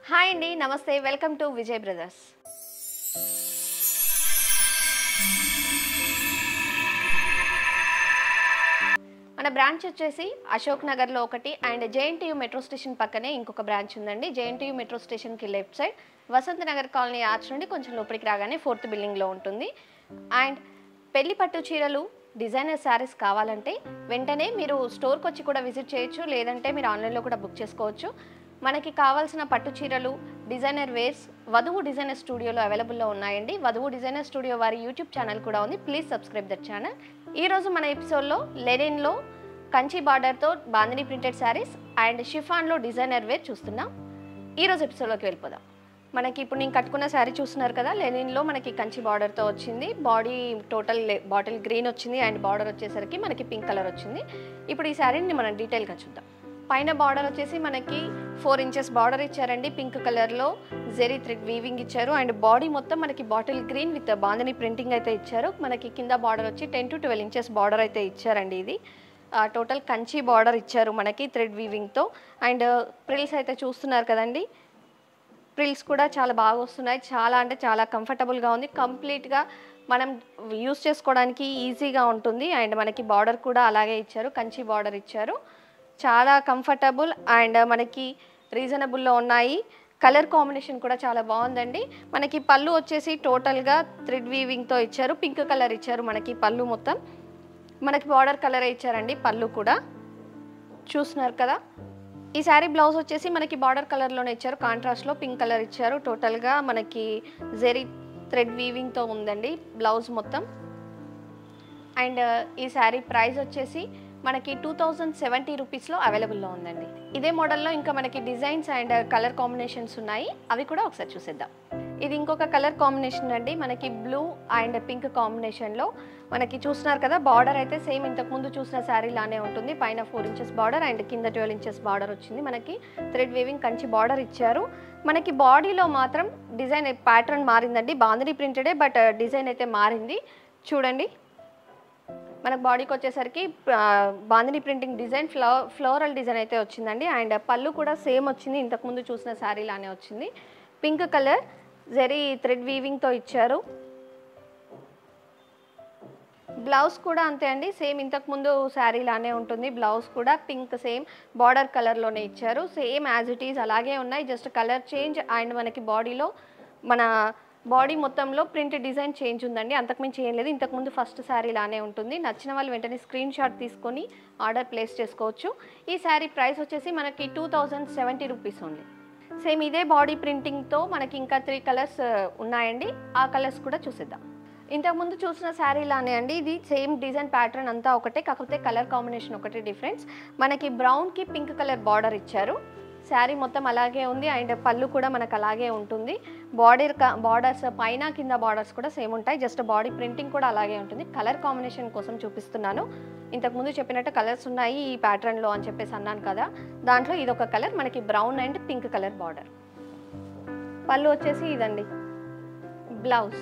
hi అండి నమస్తే welcome to Vijay brothers మన బ్రాంచ్ వచ్చేసి అశోక్ నగర్లో ఒకటి అండ్ జేఎన్టీయూ మెట్రో స్టేషన్ పక్కనే ఇంకొక బ్రాంచ్ ఉందండి జేఎన్టీయూ మెట్రో స్టేషన్కి left side Vasantha Nagar colony arch నుండి కొంచెం లోపలికి రాగానే ఫోర్త్ బిల్డింగ్లో ఉంటుంది అండ్ పెళ్లి పట్టు చీరలు డిజైనర్ శారీస్ కావాలంటే వెంటనే మీరు స్టోర్కి వచ్చి కూడా విజిట్ చేయొచ్చు లేదంటే మీరు ఆన్లైన్లో కూడా బుక్ చేసుకోవచ్చు మనకి కావాల్సిన పట్టు చీరలు డిజైనర్ వేర్స్ వధువు డిజైనర్ స్టూడియోలో అవైలబుల్లో ఉన్నాయండి వధువు డిజైనర్ స్టూడియో వారి యూట్యూబ్ ఛానల్ కూడా ఉంది ప్లీజ్ సబ్స్క్రైబ్ దట్ ఛానల్ ఈరోజు మన ఎపిసోడ్లో లెనిన్లో కంచి బార్డర్తో బాందిని ప్రింటెడ్ శారీస్ అండ్ షిఫాన్లో డిజైనర్ వేర్ చూస్తున్నాం ఈరోజు ఎపిసోడ్లోకి వెళ్ళిపోదాం మనకి ఇప్పుడు నేను కట్టుకున్న శారీ చూస్తున్నారు కదా లెనిన్లో మనకి కంచి బార్డర్తో వచ్చింది బాడీ టోటల్ బాటిల్ గ్రీన్ వచ్చింది అండ్ బార్డర్ వచ్చేసరికి మనకి పింక్ కలర్ వచ్చింది ఇప్పుడు ఈ శారీని మనం డీటెయిల్గా చూద్దాం పైన బార్డర్ వచ్చేసి మనకి ఫోర్ ఇంచెస్ బార్డర్ ఇచ్చారండి పింక్ కలర్లో జెరీ థ్రెడ్ వీవింగ్ ఇచ్చారు అండ్ బాడీ మొత్తం మనకి bottle green with bandhani printing అయితే ఇచ్చారు మనకి కింద బార్డర్ వచ్చి ten to twelve inches border అయితే ఇచ్చారండి ఇది టోటల్ కంచి బార్డర్ ఇచ్చారు మనకి థ్రెడ్ వీవింగ్తో అండ్ ప్రిల్స్ అయితే చూస్తున్నారు కదండి ప్రిల్స్ కూడా చాలా బాగా వస్తున్నాయి చాలా అంటే చాలా కంఫర్టబుల్గా ఉంది కంప్లీట్గా మనం యూస్ చేసుకోవడానికి ఈజీగా ఉంటుంది అండ్ మనకి బార్డర్ కూడా అలాగే ఇచ్చారు కంచి బార్డర్ ఇచ్చారు చాలా కంఫర్టబుల్ అండ్ మనకి రీజనబుల్లో ఉన్నాయి కలర్ కాంబినేషన్ కూడా చాలా బాగుందండి మనకి పళ్ళు వచ్చేసి టోటల్గా థ్రెడ్ వీవింగ్తో ఇచ్చారు పింక్ కలర్ ఇచ్చారు మనకి పళ్ళు మొత్తం మనకి బార్డర్ కలర్ ఇచ్చారండి పళ్ళు కూడా చూస్తున్నారు కదా ఈ శారీ బ్లౌజ్ వచ్చేసి మనకి బార్డర్ కలర్లోనే ఇచ్చారు కాంట్రాస్ట్లో పింక్ కలర్ ఇచ్చారు టోటల్గా మనకి జెరీ థ్రెడ్ వీవింగ్తో ఉందండి బ్లౌజ్ మొత్తం అండ్ ఈ శారీ ప్రైస్ వచ్చేసి మనకి టూ థౌజండ్ సెవెంటీ రూపీస్లో అవైలబుల్లో ఉందండి ఇదే మోడల్లో ఇంకా మనకి డిజైన్స్ అండ్ కలర్ కాంబినేషన్స్ ఉన్నాయి అవి కూడా ఒకసారి చూసేద్దాం ఇది ఇంకొక కలర్ కాంబినేషన్ అండి మనకి బ్లూ అండ్ పింక్ కాంబినేషన్లో మనకి చూస్తున్నారు కదా బార్డర్ అయితే సేమ్ ఇంతకు ముందు చూసిన శారీ లానే ఉంటుంది పైన ఫోర్ ఇంచెస్ బార్డర్ అండ్ కింద ట్వెల్వ్ ఇంచెస్ బార్డర్ వచ్చింది మనకి థ్రెడ్ వేవింగ్ కంచి బార్డర్ ఇచ్చారు మనకి బాడీలో మాత్రం డిజైన్ ప్యాటర్న్ మారిందండి బాందిని ప్రింటెడే బట్ డిజైన్ అయితే మారింది చూడండి మనకు బాడీకి వచ్చేసరికి ఆ, bandhani printing design flo floral design అయితే వచ్చిందండి అండ్ పళ్ళు కూడా సేమ్ వచ్చింది ఇంతకుముందు చూసిన శారీ లానే వచ్చింది పింక్ కలర్ జరీ థ్రెడ్ వీవింగ్తో ఇచ్చారు బ్లౌజ్ కూడా అంతే అండి సేమ్ ఇంతకుముందు శారీ లానే ఉంటుంది బ్లౌజ్ కూడా పింక్ సేమ్ బార్డర్ కలర్లోనే ఇచ్చారు సేమ్ యాజ్ ఇట్ ఈజ్ అలాగే ఉన్నాయి జస్ట్ కలర్ చేంజ్ అండ్ మనకి బాడీలో మన బాడీ మొత్తంలో ప్రింట్ డిజైన్ చేంజ్ ఉందండి అంతకుమించి ఏం లేదు ఇంతకుముందు ఫస్ట్ శారీ లానే ఉంటుంది నచ్చిన వాళ్ళు వెంటనే స్క్రీన్ షాట్ తీసుకొని ఆర్డర్ ప్లేస్ చేసుకోవచ్చు ఈ శారీ ప్రైస్ వచ్చేసి మనకి two thousand seventy rupees only same ఇదే బాడీ ప్రింటింగ్తో మనకి ఇంకా త్రీ కలర్స్ ఉన్నాయండి ఆ కలర్స్ కూడా చూసేద్దాం ఇంతకుముందు చూసిన శారీ లానే అండి ఇది సేమ్ డిజైన్ ప్యాటర్న్ అంతా ఒకటే కాకపోతే కలర్ కాంబినేషన్ ఒకటి డిఫరెన్స్ మనకి బ్రౌన్కి పింక్ కలర్ బార్డర్ ఇచ్చారు శారీ మొత్తం అలాగే ఉంది అండ్ పళ్ళు కూడా మనకు అలాగే ఉంటుంది బాడీ బార్డర్స్ పైన కింద బార్డర్స్ కూడా సేమ్ ఉంటాయి జస్ట్ బాడీ ప్రింటింగ్ కూడా అలాగే ఉంటుంది కలర్ కాంబినేషన్ కోసం చూపిస్తున్నాను ఇంతకుముందు చెప్పినట్టు కలర్స్ ఉన్నాయి ఈ ప్యాటర్న్లో అని చెప్పేసి అన్నాను కదా దాంట్లో ఇది ఒక కలర్ మనకి brown and pink colour border పళ్ళు వచ్చేసి ఇదండి బ్లౌజ్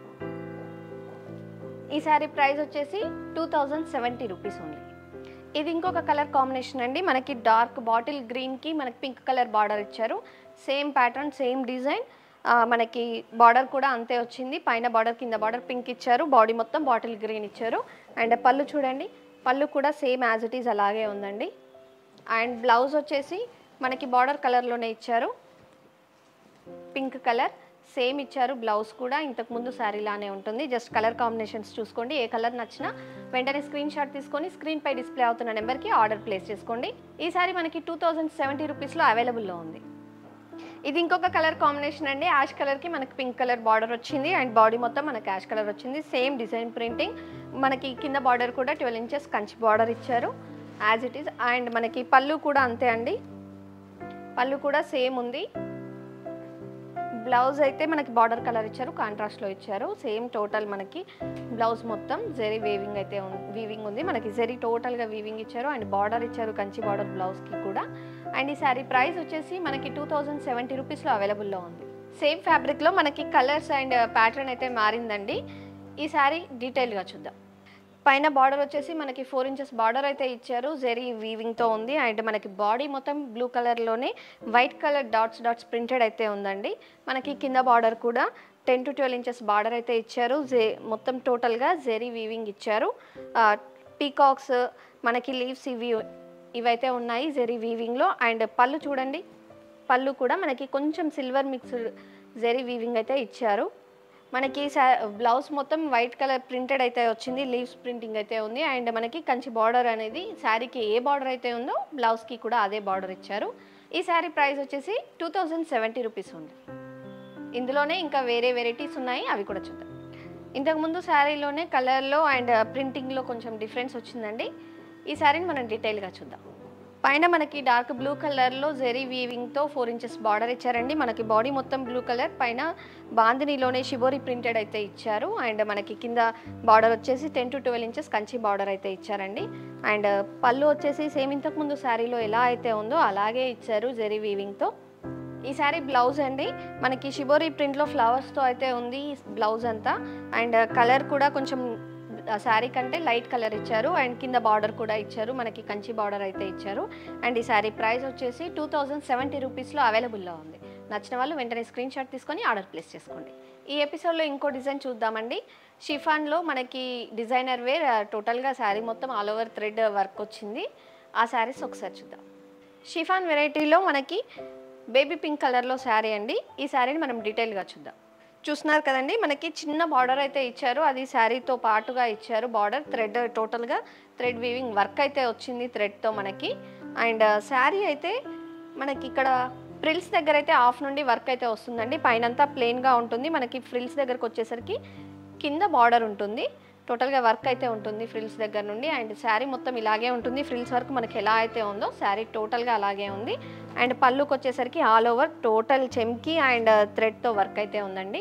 ఈ శారీ ప్రైస్ వచ్చేసి two thousand seventy rupees only ఇది ఇంకొక కలర్ కాంబినేషన్ అండి మనకి డార్క్ బాటిల్ గ్రీన్కి మనకి పింక్ కలర్ బార్డర్ ఇచ్చారు సేమ్ ప్యాటర్న్ సేమ్ డిజైన్ మనకి బార్డర్ కూడా అంతే వచ్చింది పైన బార్డర్ కింద బార్డర్ పింక్ ఇచ్చారు బాడీ మొత్తం బాటిల్ గ్రీన్ ఇచ్చారు అండ్ పళ్ళు చూడండి పళ్ళు కూడా సేమ్ యాజ్ ఇట్ ఈజ్ అలాగే ఉందండి అండ్ బ్లౌజ్ వచ్చేసి మనకి బార్డర్ కలర్లోనే ఇచ్చారు పింక్ కలర్ సేమ్ ఇచ్చారు బ్లౌజ్ కూడా ఇంతకు ముందు శారీ లానే ఉంటుంది జస్ట్ కలర్ కాంబినేషన్స్ చూసుకోండి ఏ కలర్ నచ్చినా వెంటనే స్క్రీన్ షాట్ తీసుకొని స్క్రీన్ పై డిస్ప్లే అవుతున్న నెంబర్కి ఆర్డర్ ప్లేస్ చేసుకోండి ఈ సారీ మనకి టూ థౌజండ్ సెవెంటీ రూపీస్లో అవైలబుల్లో ఉంది ఇది ఇంకొక కలర్ కాంబినేషన్ అండి యాష్ కలర్కి మనకి పింక్ కలర్ బార్డర్ వచ్చింది అండ్ బాడీ మొత్తం మనకి యాష్ కలర్ వచ్చింది సేమ్ డిజైన్ ప్రింటింగ్ మనకి కింద బార్డర్ కూడా ట్వెల్వ్ ఇంచెస్ కంచి బార్డర్ ఇచ్చారు యాజ్ ఇట్ ఈస్ అండ్ మనకి పళ్ళు కూడా అంతే అండి పళ్ళు కూడా సేమ్ ఉంది బ్లౌజ్ అయితే మనకి బార్డర్ కలర్ ఇచ్చారు కాంట్రాస్ట్లో ఇచ్చారు సేమ్ టోటల్ మనకి బ్లౌజ్ మొత్తం జెరీ వేవింగ్ అయితే వీవింగ్ ఉంది మనకి జెరీ టోటల్గా వీవింగ్ ఇచ్చారు అండ్ బార్డర్ ఇచ్చారు కంచి బార్డర్ బ్లౌజ్కి కూడా అండ్ ఈ శారీ ప్రైస్ వచ్చేసి మనకి టూ థౌజండ్ సెవెంటీ రూపీస్లో అవైలబుల్లో ఉంది సేమ్ ఫ్యాబ్రిక్లో మనకి కలర్స్ అండ్ ప్యాటర్న్ అయితే మారిందండి ఈ శారీ డీటెయిల్గా చూద్దాం పైన బార్డర్ వచ్చేసి మనకి ఫోర్ ఇంచెస్ బార్డర్ అయితే ఇచ్చారు జెరీ వీవింగ్తో ఉంది అండ్ మనకి బాడీ మొత్తం బ్లూ కలర్లోనే white colour dots dots printed అయితే ఉందండి మనకి కింద బార్డర్ కూడా ten to twelve inches border అయితే ఇచ్చారు జే మొత్తం టోటల్గా జెరీ వీవింగ్ ఇచ్చారు పీకాక్స్ మనకి లీవ్స్ ఇవి ఇవైతే ఉన్నాయి జెరీ వీవింగ్లో అండ్ పళ్ళు చూడండి పళ్ళు కూడా మనకి కొంచెం సిల్వర్ మిక్స్డ్ జెరీ వీవింగ్ అయితే ఇచ్చారు మనకి సా బ్లౌజ్ మొత్తం వైట్ కలర్ ప్రింటెడ్ అయితే వచ్చింది లీవ్స్ ప్రింటింగ్ అయితే ఉంది అండ్ మనకి కంచి బార్డర్ అనేది శారీకి ఏ బార్డర్ అయితే ఉందో బ్లౌజ్కి కూడా అదే బార్డర్ ఇచ్చారు ఈ శారీ ప్రైస్ వచ్చేసి టూ థౌజండ్ సెవెంటీ రూపీస్ ఉంది ఇందులోనే ఇంకా వేరే వెరైటీస్ ఉన్నాయి అవి కూడా చూద్దాం ఇంతకుముందు శారీలోనే కలర్లో అండ్ ప్రింటింగ్లో కొంచెం డిఫరెన్స్ వచ్చిందండి ఈ శారీని మనం డీటెయిల్గా చూద్దాం పైన మనకి డార్క్ బ్లూ కలర్లో జెరీ వీవింగ్తో ఫోర్ ఇంచెస్ బార్డర్ ఇచ్చారండి మనకి బాడీ మొత్తం బ్లూ కలర్ పైన బాందినీలోనే షిబోరి ప్రింటెడ్ అయితే ఇచ్చారు అండ్ మనకి కింద బార్డర్ వచ్చేసి ten to twelve inches Kanchi border అయితే ఇచ్చారండి అండ్ పళ్ళు వచ్చేసి సేమ్ ఇంతకుముందు శారీలో ఎలా అయితే ఉందో అలాగే ఇచ్చారు జెరీ వీవింగ్తో ఈ శారీ బ్లౌజ్ అండి మనకి షిబోరి ప్రింట్లో ఫ్లవర్స్తో అయితే ఉంది ఈ బ్లౌజ్ అంతా అండ్ కలర్ కూడా కొంచెం శారీ కంటే లైట్ కలర్ ఇచ్చారు అండ్ కింద బార్డర్ కూడా ఇచ్చారు మనకి కంచి బార్డర్ అయితే ఇచ్చారు అండ్ ఈ శారీ ప్రైస్ వచ్చేసి టూ థౌజండ్ సెవెంటీ రూపీస్లో అవైలబుల్లో ఉంది నచ్చిన వాళ్ళు వెంటనే స్క్రీన్ షాట్ తీసుకొని ఆర్డర్ ప్లేస్ చేసుకోండి ఈ ఎపిసోడ్లో ఇంకో డిజైన్ చూద్దామండి షిఫాన్లో మనకి డిజైనర్ వేర్ టోటల్గా శారీ మొత్తం ఆల్ ఓవర్ థ్రెడ్ వర్క్ వచ్చింది ఆ శారీస్ ఒకసారి చూద్దాం షిఫాన్ వెరైటీలో మనకి బేబీ పింక్ కలర్లో శారీ అండి ఈ శారీని మనం డీటెయిల్గా చూద్దాం చూస్తున్నారు కదండి మనకి చిన్న బార్డర్ అయితే ఇచ్చారు అది శారీతో పాటుగా ఇచ్చారు బార్డర్ థ్రెడ్ టోటల్గా థ్రెడ్ వీవింగ్ వర్క్ అయితే వచ్చింది థ్రెడ్తో మనకి అండ్ శారీ అయితే మనకి ఇక్కడ ఫ్రిల్స్ దగ్గర అయితే హాఫ్ నుండి వర్క్ అయితే వస్తుందండి పైనంతా ప్లెయిన్గా ఉంటుంది మనకి ఫ్రిల్స్ దగ్గరకు వచ్చేసరికి కింద బార్డర్ ఉంటుంది టోటల్గా వర్క్ అయితే ఉంటుంది ఫ్రిల్స్ దగ్గర నుండి అండ్ శారీ మొత్తం ఇలాగే ఉంటుంది ఫ్రిల్స్ వర్క్ మనకి ఎలా అయితే ఉందో శారీ టోటల్గా అలాగే ఉంది అండ్ పళ్ళుకి వచ్చేసరికి ఆల్ ఓవర్ టోటల్ చెమ్కి అండ్ థ్రెడ్తో వర్క్ అయితే ఉందండి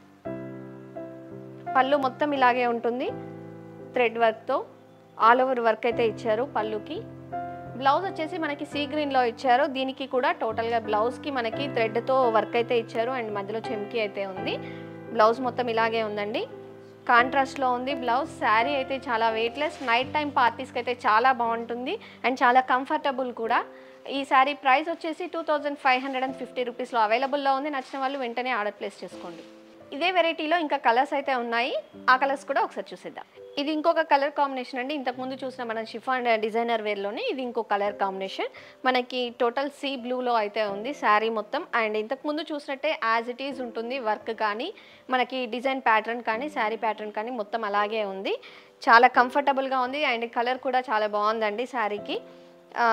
పళ్ళు మొత్తం ఇలాగే ఉంటుంది థ్రెడ్ వర్క్తో ఆల్ ఓవర్ వర్క్ అయితే ఇచ్చారు పళ్ళుకి బ్లౌజ్ వచ్చేసి మనకి సీ గ్రీన్లో ఇచ్చారు దీనికి కూడా టోటల్గా బ్లౌజ్కి మనకి థ్రెడ్తో వర్క్ అయితే ఇచ్చారు అండ్ మధ్యలో చెమ్కి అయితే ఉంది బ్లౌజ్ మొత్తం ఇలాగే ఉందండి కాంట్రాస్ట్లో ఉంది బ్లౌజ్ శారీ అయితే చాలా వెయిట్లెస్ నైట్ టైం పార్టీస్కి అయితే చాలా బాగుంటుంది అండ్ చాలా కంఫర్టబుల్ కూడా ఈ శారీ ప్రైస్ వచ్చేసి two thousand five hundred and fifty రూపీస్లో అవైలబుల్లో ఉంది నచ్చిన వాళ్ళు వెంటనే ఆర్డర్ ప్లేస్ చేసుకోండి ఇదే వెరైటీలో ఇంకా కలర్స్ అయితే ఉన్నాయి ఆ కలర్స్ కూడా ఒకసారి చూసేద్దాం ఇది ఇంకొక కలర్ కాంబినేషన్ అండి ఇంతకుముందు చూసిన మన షిఫాన్ డిజైనర్ వేర్లోనే ఇది ఇంకో కలర్ కాంబినేషన్ మనకి టోటల్ సీ బ్లూలో అయితే ఉంది శారీ మొత్తం అండ్ ఇంతకుముందు చూసినట్టే యాజ్ ఇట్ ఈజ్ ఉంటుంది వర్క్ కానీ మనకి డిజైన్ ప్యాటర్న్ కానీ శారీ ప్యాటర్న్ కానీ మొత్తం అలాగే ఉంది చాలా కంఫర్టబుల్గా ఉంది అండ్ కలర్ కూడా చాలా బాగుందండి శారీకి ఆ,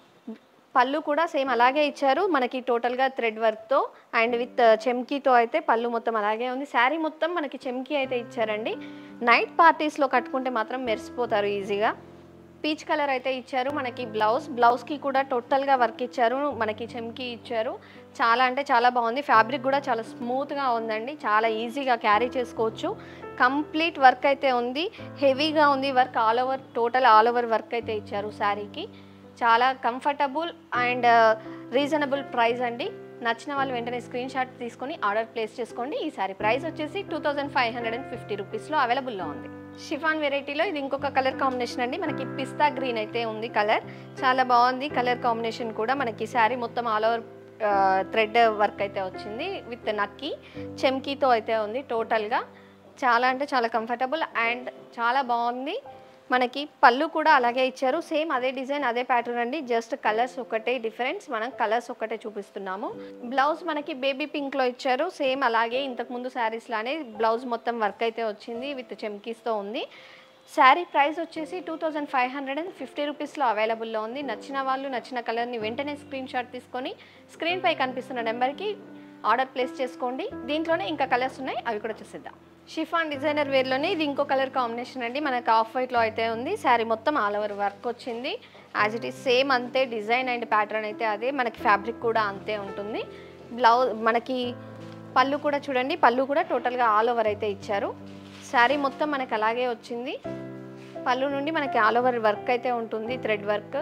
పళ్ళు కూడా సేమ్ అలాగే ఇచ్చారు మనకి టోటల్గా థ్రెడ్ వర్క్తో అండ్ విత్ చెమ్కీతో అయితే పళ్ళు మొత్తం అలాగే ఉంది శారీ మొత్తం మనకి చెమ్కీ అయితే ఇచ్చారండి నైట్ పార్టీస్లో కట్టుకుంటే మాత్రం మెరిసిపోతారు ఈజీగా పీచ్ కలర్ అయితే ఇచ్చారు మనకి బ్లౌజ్ బ్లౌజ్కి కూడా టోటల్గా వర్క్ ఇచ్చారు మనకి చెమ్కి ఇచ్చారు చాలా అంటే చాలా బాగుంది ఫ్యాబ్రిక్ కూడా చాలా స్మూత్గా ఉందండి చాలా ఈజీగా క్యారీ చేసుకోవచ్చు కంప్లీట్ వర్క్ అయితే ఉంది హెవీగా ఉంది work all over total all over work అయితే ఇచ్చారు శారీకి చాలా కంఫర్టబుల్ అండ్ రీజనబుల్ ప్రైస్ అండి నచ్చిన వాళ్ళు వెంటనే స్క్రీన్ షాట్ తీసుకొని ఆర్డర్ ప్లేస్ చేసుకోండి ఈ సారీ ప్రైస్ వచ్చేసి two thousand five hundred and fifty రూపీస్లో అవైలబుల్లో ఉంది షిఫాన్ వెరైటీలో ఇది ఇంకొక కలర్ కాంబినేషన్ అండి మనకి పిస్తా గ్రీన్ అయితే ఉంది కలర్ చాలా బాగుంది కలర్ కాంబినేషన్ కూడా మనకి శారీ మొత్తం ఆల్ ఓవర్ థ్రెడ్ వర్క్ అయితే వచ్చింది విత్ నక్కి చెమ్కీతో అయితే ఉంది టోటల్గా చాలా అంటే చాలా కంఫర్టబుల్ అండ్ చాలా బాగుంది మనకి పళ్ళు కూడా అలాగే ఇచ్చారు సేమ్ అదే డిజైన్ అదే ప్యాటర్న్ అండి జస్ట్ కలర్స్ ఒకటే డిఫరెన్స్ మనం కలర్స్ ఒకటే చూపిస్తున్నాము బ్లౌజ్ మనకి బేబీ పింక్లో ఇచ్చారు సేమ్ అలాగే ఇంతకుముందు శారీస్ లానే బ్లౌజ్ మొత్తం వర్క్ అయితే వచ్చింది విత్ చెమ్కీస్తో ఉంది శారీ ప్రైస్ వచ్చేసి two thousand five hundred and fifty రూపీస్లో అవైలబుల్లో ఉంది నచ్చిన వాళ్ళు నచ్చిన కలర్ని వెంటనే స్క్రీన్ షాట్ తీసుకొని స్క్రీన్పై కనిపిస్తున్న నెంబర్కి ఆర్డర్ ప్లేస్ చేసుకోండి దీంట్లోనే ఇంకా కలర్స్ ఉన్నాయి అవి కూడా చూసేద్దాం షిఫాన్ డిజైనర్ వేర్లోనే ఇది ఇంకో కలర్ కాంబినేషన్ అండి మనకి ఆఫ్ వైట్లో అయితే ఉంది శారీ మొత్తం ఆల్ ఓవర్ వర్క్ వచ్చింది యాజ్ ఇట్ ఈస్ సేమ్ అంతే డిజైన్ అండ్ ప్యాటర్న్ అయితే అదే మనకి ఫ్యాబ్రిక్ కూడా అంతే ఉంటుంది బ్లౌజ్ మనకి పళ్ళు కూడా చూడండి పళ్ళు కూడా టోటల్గా ఆల్ ఓవర్ అయితే ఇచ్చారు శారీ మొత్తం మనకి అలాగే వచ్చింది పళ్ళు నుండి మనకి ఆల్ ఓవర్ వర్క్ అయితే ఉంటుంది థ్రెడ్ వర్క్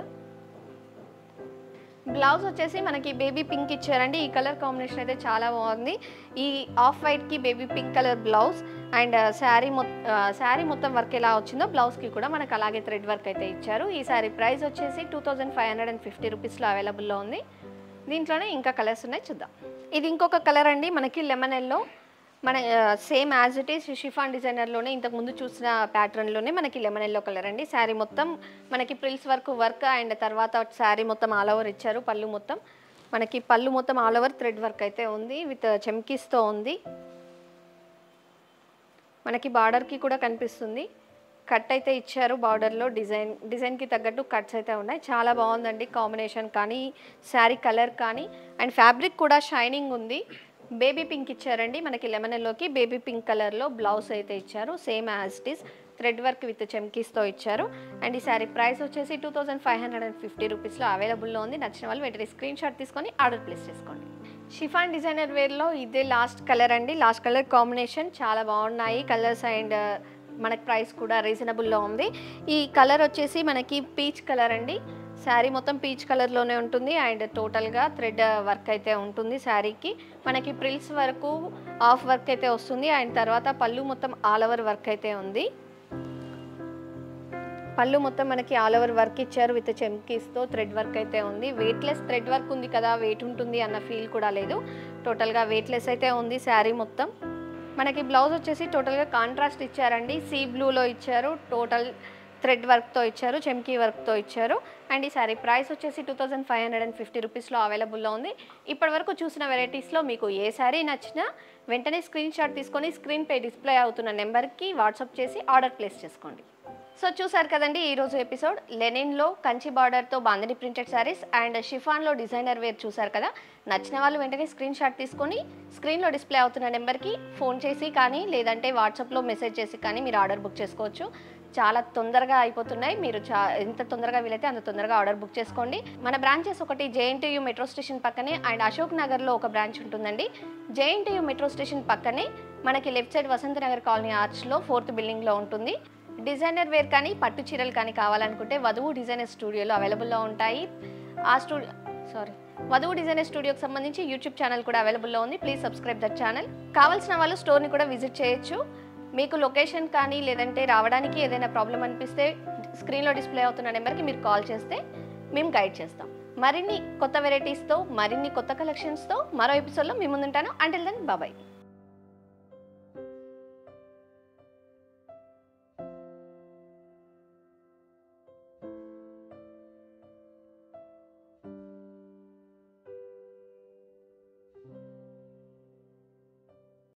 బ్లౌజ్ వచ్చేసి మనకి బేబీ పింక్ ఇచ్చారండి ఈ కలర్ కాంబినేషన్ అయితే చాలా బాగుంది ఈ ఆఫ్ వైట్కి baby pink colour blouse and sari మొ శారీ మొత్తం వర్క్ ఎలా వచ్చిందో బ్లౌజ్కి కూడా మనకు అలాగే థ్రెడ్ వర్క్ అయితే ఇచ్చారు ఈ శారీ ప్రైస్ వచ్చేసి two thousand five hundred and fifty రూపీస్లో అవైలబుల్లో ఉంది దీంట్లోనే ఇంకా కలర్స్ ఉన్నాయి చూద్దాం ఇది ఇంకొక కలర్ అండి మనకి లెమన్ ఎల్లో మన same as it is chiffon డిజైనర్లోనే ఇంతకు ముందు చూసిన ప్యాటర్న్లోనే మనకి లెమన్ ఎల్లో కలర్ అండి శారీ మొత్తం మనకి ప్రిల్స్ వర్క్ వర్క్ అండ్ తర్వాత శారీ మొత్తం ఆల్ ఓవర్ ఇచ్చారు పళ్ళు మొత్తం మనకి పళ్ళు మొత్తం ఆల్ ఓవర్ థ్రెడ్ వర్క్ అయితే ఉంది విత్ చెమ్కీస్తో ఉంది మనకి బార్డర్కి కూడా కనిపిస్తుంది కట్ అయితే ఇచ్చారు బార్డర్లో డిజైన్ డిజైన్కి తగ్గట్టు కట్స్ అయితే ఉన్నాయి చాలా బాగుందండి కాంబినేషన్ కానీ శారీ కలర్ కానీ అండ్ ఫ్యాబ్రిక్ కూడా షైనింగ్ ఉంది బేబీ పింక్ ఇచ్చారండి మనకి లెమన్ ఎల్లోకి బేబీ పింక్ కలర్లో బ్లౌజ్ అయితే ఇచ్చారు same as it is thread work with చెమ్కీస్తో ఇచ్చారు అండ్ ఈ శారీ ప్రైస్ వచ్చేసి two thousand five hundred and fifty రూపీస్లో అవైలబుల్లో ఉంది నచ్చిన వాళ్ళు వెంటనే స్క్రీన్ షాట్ తీసుకొని ఆర్డర్ ప్లేస్ చేసుకోండి షిఫాన్ డిజైనర్ వేర్లో ఇదే లాస్ట్ కలర్ అండి లాస్ట్ కలర్ కాంబినేషన్ చాలా బాగున్నాయి కలర్స్ అండ్ మనకి ప్రైస్ కూడా రీజనబుల్లో ఉంది ఈ కలర్ వచ్చేసి మనకి పీచ్ కలర్ అండి శారీ మొత్తం పీచ్ కలర్లోనే ఉంటుంది అండ్ టోటల్గా థ్రెడ్ వర్క్ అయితే ఉంటుంది శారీకి మనకి ప్రిల్స్ వరకు ఆఫ్ వర్క్ అయితే వస్తుంది అండ్ తర్వాత పళ్ళు మొత్తం ఆల్ ఓవర్ వర్క్ అయితే ఉంది పళ్ళు మొత్తం మనకి ఆల్ ఓవర్ వర్క్ ఇచ్చారు విత్ చెమ్కీస్తో థ్రెడ్ వర్క్ అయితే ఉంది వెయిట్లెస్ థ్రెడ్ వర్క్ ఉంది కదా వెయిట్ ఉంటుంది అన్న ఫీల్ కూడా లేదు టోటల్గా వెయిట్లెస్ అయితే ఉంది శారీ మొత్తం మనకి బ్లౌజ్ వచ్చేసి టోటల్గా కాంట్రాస్ట్ ఇచ్చారండి సీ బ్లూలో ఇచ్చారు టోటల్ థ్రెడ్ వర్క్తో ఇచ్చారు చెమ్కీ వర్క్తో ఇచ్చారు అండ్ ఈ సారీ ప్రైస్ వచ్చేసి two thousand five hundred and fifty రూపీస్లో అవైలబుల్లో ఉంది ఇప్పటివరకు చూసిన వెరైటీస్లో మీకు ఏ శారీ నచ్చినా వెంటనే స్క్రీన్ షాట్ తీసుకొని స్క్రీన్ పై డిస్ప్లే అవుతున్న నెంబర్కి వాట్సాప్ చేసి ఆర్డర్ ప్లేస్ చేసుకోండి సో చూసారు కదండి ఈరోజు ఎపిసోడ్ లెనిన్లో కంచి బార్డర్తో బాందిని ప్రింటెడ్ శారీస్ అండ్ షిఫాన్లో డిజైనర్ వేర్ చూసారు కదా నచ్చిన వాళ్ళు వెంటనే స్క్రీన్ షాట్ తీసుకొని స్క్రీన్లో డిస్ప్లే అవుతున్న నెంబర్కి ఫోన్ చేసి కానీ లేదంటే వాట్సాప్లో మెసేజ్ చేసి కానీ మీరు ఆర్డర్ బుక్ చేసుకోవచ్చు చాలా తొందరగా అయిపోతున్నాయి మీరు చా ఎంత తొందరగా వీలైతే అంత తొందరగా ఆర్డర్ బుక్ చేసుకోండి మన బ్రాంచెస్ ఒకటి జేఎన్టీయూ మెట్రో స్టేషన్ పక్కనే అండ్ అశోక్ నగర్లో ఒక బ్రాంచ్ ఉంటుందండి జేఎన్టీయూ మెట్రో స్టేషన్ పక్కనే మనకి left side Vasantha Nagar colony ఆర్చ్లో ఫోర్త్ బిల్డింగ్లో ఉంటుంది డిజైనర్ వేర్ కానీ పట్టు చీరలు కానీ కావాలనుకుంటే వధువు డిజైనర్ స్టూడియోలో అవైలబుల్లో ఉంటాయి ఆ స్టూడియో సారీ వధువు డిజైనర్ స్టూడియోకి సంబంధించి యూట్యూబ్ ఛానల్ కూడా అవైలబుల్లో ఉంది ప్లీజ్ సబ్స్క్రైబ్ దట్ ఛానల్ కావాల్సిన వాళ్ళు స్టోర్ని కూడా విజిట్ చేయొచ్చు మీకు లొకేషన్ కానీ లేదంటే రావడానికి ఏదైనా ప్రాబ్లం అనిపిస్తే స్క్రీన్లో డిస్ప్లే అవుతున్న నెంబర్కి మీరు కాల్ చేస్తే మేము గైడ్ చేస్తాం మరిన్ని కొత్త వెరైటీస్తో మరిన్ని కొత్త కలెక్షన్స్తో మరో ఎపిసోడ్లో మీ ముందుంటాను అంటిల్ దెన్ బాబాయ్